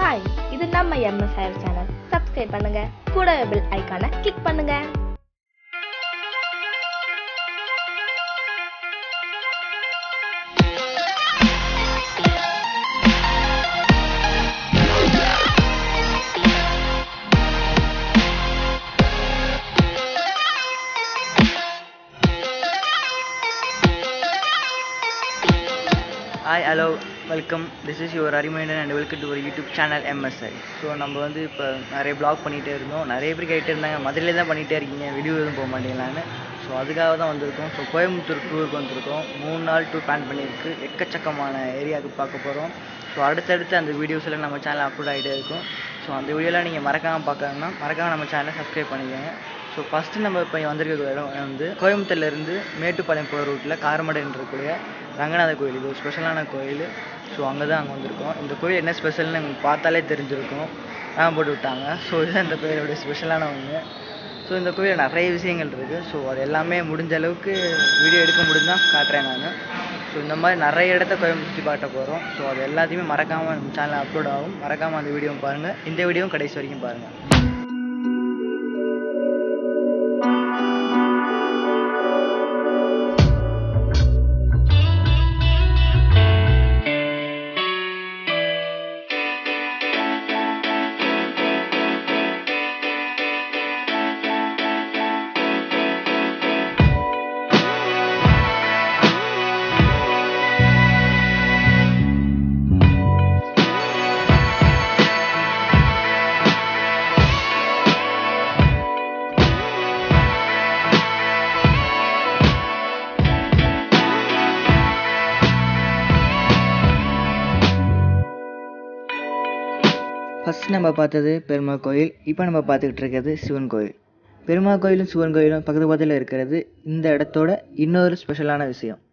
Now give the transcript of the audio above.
hi இது நம்ம MS higher channel subscribe பண்ணுங்க கூடவே பெல் ஐகானை கிளிக் பண்ணுங்க hi hello welcome this is your a reminder and welcome to ஒரு யூடியூப் சேனல் எம்எஸ்ஐ ஸோ நம்ம வந்து இப்போ நிறைய ப்ளாக் பண்ணிகிட்டே இருந்தோம் நிறைய பேர் கேட்டே இருந்தாங்க மதுரையிலே தான் பண்ணிகிட்டே இருக்கீங்க வீடியோ எதுவும் போக மாட்டீங்களான்னு ஸோ அதுக்காக தான் வந்திருக்கோம் ஸோ கோயம்புத்தூர் டூருக்கு வந்திருக்கோம் மூணு நாள் டூர் பிளான் பண்ணியிருக்கு எக்கச்சக்கமான ஏரியாவுக்கு பார்க்க போகிறோம் ஸோ அடுத்தடுத்து அந்த வீடியோஸ் எல்லாம் நம்ம சேனல் அப்லோட் ஆகிட்டே இருக்கும் ஸோ அந்த வீடியோலாம் நீங்கள் மறக்காமல் பார்க்கணும்னா மறக்காமல் நம்ம சேனலை சப்ஸ்கிரைப் பண்ணிக்கோங்க ஸோ ஃபஸ்ட்டு நம்ம இப்போ வந்திருக்க இடம் வந்து கோயம்புத்தூர்லேருந்து மேட்டுப்பாளையம் போகிற ரூட்டில் காரமடைன்னு இருக்கக்கூடிய ரங்கநாத கோயில் இது ஒரு ஸ்பெஷலான கோயில் ஸோ அங்கே தான் அங்கே வந்திருக்கோம் இந்த கோயில் என்ன ஸ்பெஷல்னு உங்களுக்கு பார்த்தாலே தெரிஞ்சிருக்கும் நான் போட்டு விட்டாங்க ஸோ இதுதான் இந்த கோயிலோட ஸ்பெஷலான ஒன்று ஸோ இந்த கோயிலில் நிறைய விஷயங்கள் இருக்குது ஸோ அது எல்லாமே முடிஞ்ச அளவுக்கு வீடியோ எடுக்க முடிஞ்சால் காட்டுறேன் நான் ஸோ இந்த மாதிரி நிறைய இடத்த கோயம்புத்தூர் சுற்றி காட்ட போகிறோம் ஸோ அது எல்லாத்தையுமே மறக்காமல் நம்ம சேனல் அப்லோட் ஆகும் மறக்காமல் அந்த வீடியோவும் பாருங்கள் இந்த வீடியோவும் கடைசி வரைக்கும் பாருங்கள் ஃபஸ்ட் நம்ம பார்த்தது பெருமாள் கோயில் இப்போ நம்ம பார்த்துக்கிட்டு இருக்கிறது சிவன் கோயில் பெருமாள் கோயிலும் சிவன் கோயிலும் பக்கத்து பக்கத்தில் இருக்கிறது இந்த இடத்தோட இன்னொரு ஸ்பெஷலான விஷயம்